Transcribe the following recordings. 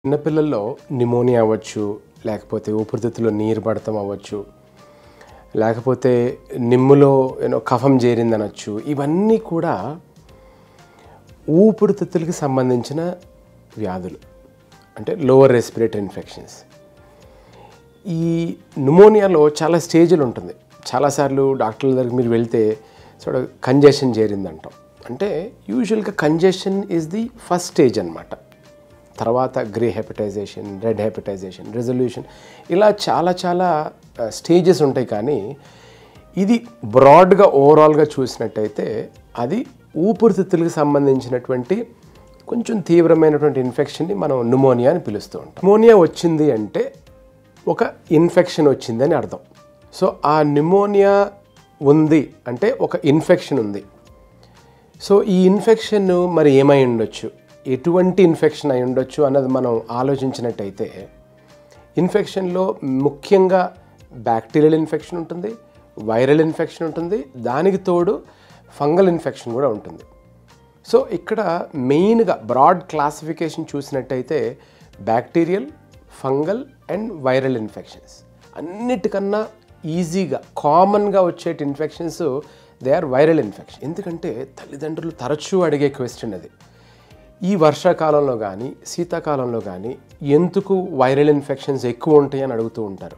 చిన్నపిల్లల్లో నిమోనియా అవ్వచ్చు లేకపోతే ఊపిరితిత్తులో నీరు పడతాం అవ్వచ్చు లేకపోతే నిమ్ములో ఏదో కఫం చేరిందనొచ్చు ఇవన్నీ కూడా ఊపిరితిత్తులకి సంబంధించిన వ్యాధులు అంటే లోవర్ రెస్పిరేటరీ ఇన్ఫెక్షన్స్ ఈ న్యూమోనియాలో చాలా స్టేజ్లు ఉంటుంది చాలాసార్లు డాక్టర్ల దగ్గరికి మీరు వెళ్తే చూడ కంజెషన్ చేరిందంటాం అంటే యూజువల్గా congestion is the first stage అనమాట తర్వాత grey hepatisation red hepatisation resolution ఇలా చాలా చాలా స్టేజెస్ ఉంటాయి కానీ ఇది బ్రాడ్గా ఓవరాల్గా చూసినట్టయితే అది ఊపిరితిత్తులకు సంబంధించినటువంటి కొంచెం తీవ్రమైనటువంటి ఇన్ఫెక్షన్ని మనం న్యూమోనియా అని పిలుస్తూ ఉంటాం న్యూమోనియా వచ్చింది అంటే ఒక ఇన్ఫెక్షన్ వచ్చిందని అర్థం సో ఆ న్యూమోనియా ఉంది అంటే ఒక ఇన్ఫెక్షన్ ఉంది సో ఈ ఇన్ఫెక్షన్ మరి ఏమై ఉండొచ్చు ఎటువంటి ఇన్ఫెక్షన్ అయి ఉండొచ్చు అన్నది మనం ఆలోచించినట్టయితే ఇన్ఫెక్షన్లో ముఖ్యంగా బ్యాక్టీరియల్ ఇన్ఫెక్షన్ ఉంటుంది వైరల్ ఇన్ఫెక్షన్ ఉంటుంది దానికి తోడు ఫంగల్ ఇన్ఫెక్షన్ కూడా ఉంటుంది సో ఇక్కడ మెయిన్గా బ్రాడ్ క్లాసిఫికేషన్ చూసినట్టయితే bacterial fungal and viral infections అన్నిటికన్నా ఈజీగా కామన్గా వచ్చే infections they are viral infection ఎందుకంటే తల్లిదండ్రులు తరచూ అడిగే క్వశ్చన్ అది ఈ వర్షాకాలంలో కానీ శీతాకాలంలో కానీ ఎందుకు వైరల్ ఇన్ఫెక్షన్స్ ఎక్కువ ఉంటాయి అని అడుగుతూ ఉంటారు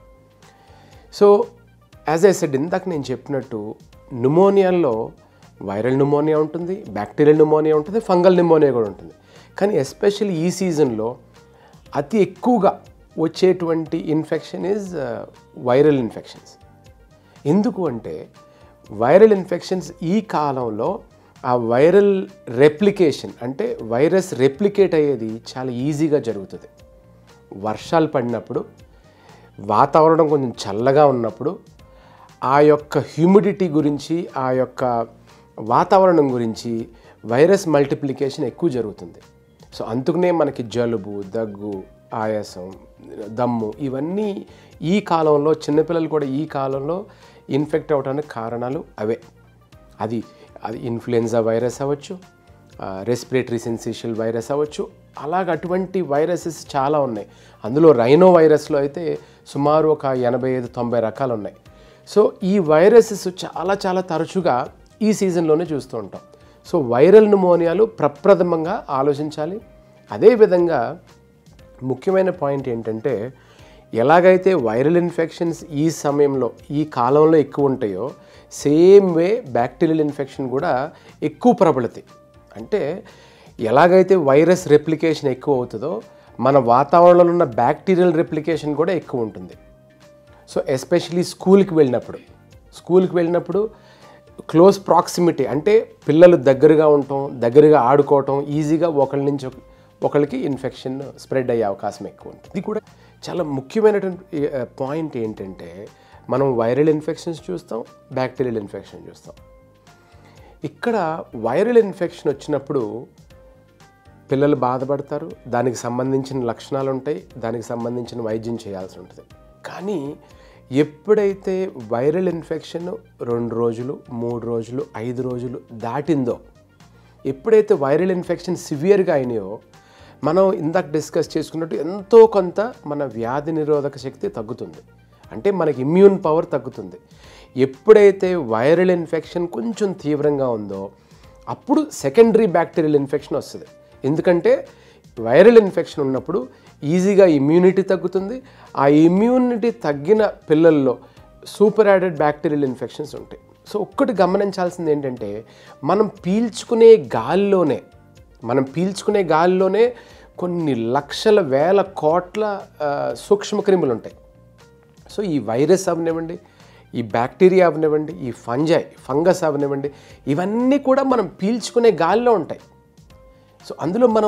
సో యాజ్ ఐ సెడ్ ఇందాక నేను చెప్పినట్టు న్యూమోనియాలో వైరల్ న్యూమోనియా ఉంటుంది బ్యాక్టీరియల్ న్యూమోనియా ఉంటుంది ఫంగల్ న్యూమోనియా కూడా ఉంటుంది కానీ ఎస్పెషల్లీ ఈ సీజన్లో అతి ఎక్కువగా వచ్చేటువంటి ఇన్ఫెక్షన్ ఈజ్ వైరల్ ఇన్ఫెక్షన్స్ ఎందుకు అంటే వైరల్ ఇన్ఫెక్షన్స్ ఈ కాలంలో ఆ వైరల్ రెప్లికేషన్ అంటే వైరస్ రెప్లికేట్ అయ్యేది చాలా ఈజీగా జరుగుతుంది వర్షాలు పడినప్పుడు వాతావరణం కొంచెం చల్లగా ఉన్నప్పుడు ఆ యొక్క హ్యూమిడిటీ గురించి ఆ యొక్క వాతావరణం గురించి వైరస్ మల్టిప్లికేషన్ ఎక్కువ జరుగుతుంది సో అందుకనే మనకి జలుబు దగ్గు ఆయాసం దమ్ము ఇవన్నీ ఈ కాలంలో చిన్నపిల్లలు కూడా ఈ కాలంలో ఇన్ఫెక్ట్ అవడానికి కారణాలు అవే అది అది ఇన్ఫ్లుయెన్జా వైరస్ అవ్వచ్చు రెస్పిరేటరీ సెన్సేషియల్ వైరస్ అవ్వచ్చు అలాగ అటువంటి వైరసెస్ చాలా ఉన్నాయి అందులో రైనో వైరస్లో అయితే సుమారు ఒక ఎనభై ఐదు తొంభై రకాలు ఉన్నాయి సో ఈ వైరసెస్ చాలా చాలా తరచుగా ఈ సీజన్లోనే చూస్తూ ఉంటాం సో వైరల్ న్యూమోనియాలు ప్రప్రథమంగా ఆలోచించాలి అదేవిధంగా ముఖ్యమైన పాయింట్ ఏంటంటే ఎలాగైతే వైరల్ ఇన్ఫెక్షన్స్ ఈ సమయంలో ఈ కాలంలో ఎక్కువ ఉంటాయో సేమ్ వే బ్యాక్టీరియల్ ఇన్ఫెక్షన్ కూడా ఎక్కువ ప్రబలతి అంటే ఎలాగైతే వైరస్ రెప్లికేషన్ ఎక్కువ అవుతుందో మన వాతావరణంలో ఉన్న బ్యాక్టీరియల్ రెప్లికేషన్ కూడా ఎక్కువ ఉంటుంది సో ఎస్పెషలీ స్కూల్కి వెళ్ళినప్పుడు స్కూల్కి వెళ్ళినప్పుడు క్లోజ్ ప్రాక్సిమిటీ అంటే పిల్లలు దగ్గరగా ఉండటం దగ్గరగా ఆడుకోవటం ఈజీగా ఒకళ్ళ నుంచి ఒక- ఒకళ్ళకి ఇన్ఫెక్షన్ స్ప్రెడ్ అయ్యే అవకాశం ఎక్కువ ఉంటుంది ఇది కూడా చాలా ముఖ్యమైనటువంటి పాయింట్ ఏంటంటే మనం వైరల్ ఇన్ఫెక్షన్స్ చూస్తాం బ్యాక్టీరియల్ ఇన్ఫెక్షన్ చూస్తాం ఇక్కడ వైరల్ ఇన్ఫెక్షన్ వచ్చినప్పుడు పిల్లలు బాధపడతారు దానికి సంబంధించిన లక్షణాలు ఉంటాయి దానికి సంబంధించిన వైద్యం చేయాల్సి ఉంటుంది కానీ ఎప్పుడైతే వైరల్ ఇన్ఫెక్షన్ రెండు రోజులు మూడు రోజులు ఐదు రోజులు దాటిందో ఎప్పుడైతే వైరల్ ఇన్ఫెక్షన్ సివియర్గా అయినాయో మనం ఇందాక డిస్కస్ చేసుకున్నట్టు ఎంతో కొంత మన వ్యాధి నిరోధక శక్తి తగ్గుతుంది అంటే మనకి ఇమ్యూన్ పవర్ తగ్గుతుంది ఎప్పుడైతే వైరల్ ఇన్ఫెక్షన్ కొంచెం తీవ్రంగా ఉందో అప్పుడు సెకండరీ బ్యాక్టీరియల్ ఇన్ఫెక్షన్ వస్తుంది ఎందుకంటే వైరల్ ఇన్ఫెక్షన్ ఉన్నప్పుడు ఈజీగా ఇమ్యూనిటీ తగ్గుతుంది ఆ ఇమ్యూనిటీ తగ్గిన పిల్లల్లో సూపర్ యాడెడ్ బ్యాక్టీరియల్ ఇన్ఫెక్షన్స్ ఉంటాయి సో ఒక్కటి గమనించాల్సింది ఏంటంటే మనం పీల్చుకునే గాలిలోనే మనం పీల్చుకునే గాలిలోనే కొన్ని లక్షల వేల కోట్ల ఆ, సూక్ష్మక్రిములు ఉంటాయి సో ఈ వైరస్ అవనివ్వండి ఈ బ్యాక్టీరియా అవనివ్వండి ఈ ఫంజై ఫంగస్ అవనివ్వండి ఇవన్నీ కూడా మనం పీల్చుకునే గాలిలో ఉంటాయి సో అందులో మనం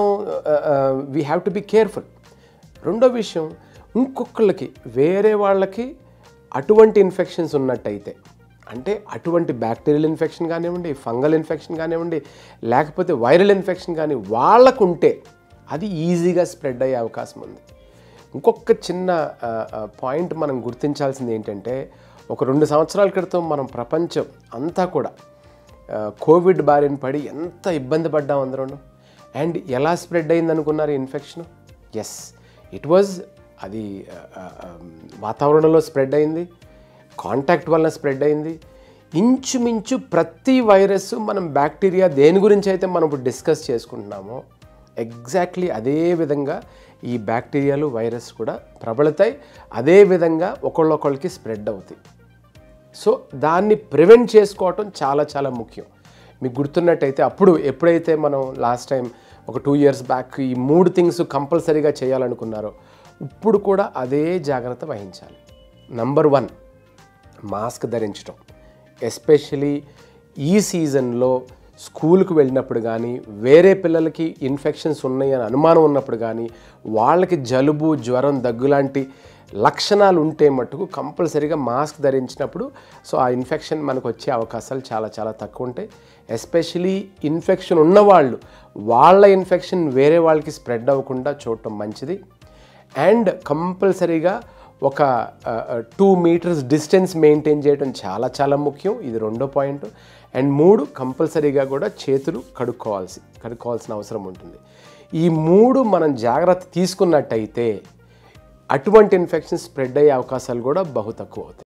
we have to be careful రెండో విషయం ఇంకొకళ్ళకి వేరే వాళ్ళకి అటువంటి ఇన్ఫెక్షన్స్ ఉన్నట్టయితే అంటే అటువంటి బ్యాక్టీరియల్ ఇన్ఫెక్షన్ కానివ్వండి ఫంగల్ ఇన్ఫెక్షన్ కానివ్వండి లేకపోతే వైరల్ ఇన్ఫెక్షన్ కానీ వాళ్ళకుంటే అది ఈజీగా స్ప్రెడ్ అయ్యే అవకాశం ఉంది ఇంకొక చిన్న పాయింట్ మనం గుర్తించాల్సింది ఏంటంటే ఒక రెండు సంవత్సరాల క్రితం మనం ప్రపంచం అంతా కూడా ఆ, కోవిడ్ బారిన పడి ఎంత ఇబ్బంది పడ్డాం అందరం అండ్ ఎలా స్ప్రెడ్ అయింది అనుకున్నారు ఇన్ఫెక్షన్ ఎస్ ఇట్ వాజ్ అది ఆ, ఆ, ఆ, వాతావరణంలో స్ప్రెడ్ అయింది కాంటాక్ట్ వలన స్ప్రెడ్ అయింది ఇంచుమించు ప్రతి వైరస్ మనం బ్యాక్టీరియా దేని గురించి అయితే మనం ఇప్పుడు డిస్కస్ చేసుకుంటున్నామో ఎగ్జాక్ట్లీ అదే విధంగా ఈ బ్యాక్టీరియాలు వైరస్ కూడా ప్రబలుతాయి అదే విధంగా ఒకళ్ళొకళ్ళకి స్ప్రెడ్ అవుతాయి సో దాన్ని ప్రివెంట్ చేసుకోవటం చాలా చాలా ముఖ్యం మీకు గుర్తున్నట్టయితే అప్పుడు ఎప్పుడైతే మనం లాస్ట్ టైం ఒక టూ ఇయర్స్ బ్యాక్ ఈ మూడు థింగ్స్ కంపల్సరీగా చేయాలనుకున్నారో ఇప్పుడు కూడా అదే జాగ్రత్త వహించాలి నంబర్ వన్ మాస్క్ ధరించడం ఎస్పెషలీ ఈ సీజన్లో స్కూల్కి వెళ్ళినప్పుడు కానీ వేరే పిల్లలకి ఇన్ఫెక్షన్స్ ఉన్నాయని అనుమానం ఉన్నప్పుడు కానీ వాళ్ళకి జలుబు జ్వరం దగ్గు లాంటి లక్షణాలు ఉంటే మటుకు కంపల్సరీగా మాస్క్ ధరించినప్పుడు సో ఆ ఇన్ఫెక్షన్ మనకు వచ్చే అవకాశాలు చాలా చాలా తక్కువ ఉంటాయి ఎస్పెషలీ ఇన్ఫెక్షన్ ఉన్నవాళ్ళు వాళ్ళ ఇన్ఫెక్షన్ వేరే వాళ్ళకి స్ప్రెడ్ అవ్వకుండా చూడటం మంచిది అండ్ కంపల్సరీగా ఒక టూ మీటర్స్ డిస్టెన్స్ మెయింటైన్ చేయడం చాలా చాలా ముఖ్యం ఇది రెండో పాయింట్ అండ్ మూడు కంపల్సరీగా కూడా చేతులు కడుక్కోవాల్సి కడుక్కోవాల్సిన అవసరం ఉంటుంది ఈ మూడు మనం జాగ్రత్త తీసుకున్నట్టయితే అటువంటి ఇన్ఫెక్షన్ స్ప్రెడ్ అయ్యే అవకాశాలు కూడా బహు తక్కువ అవుతాయి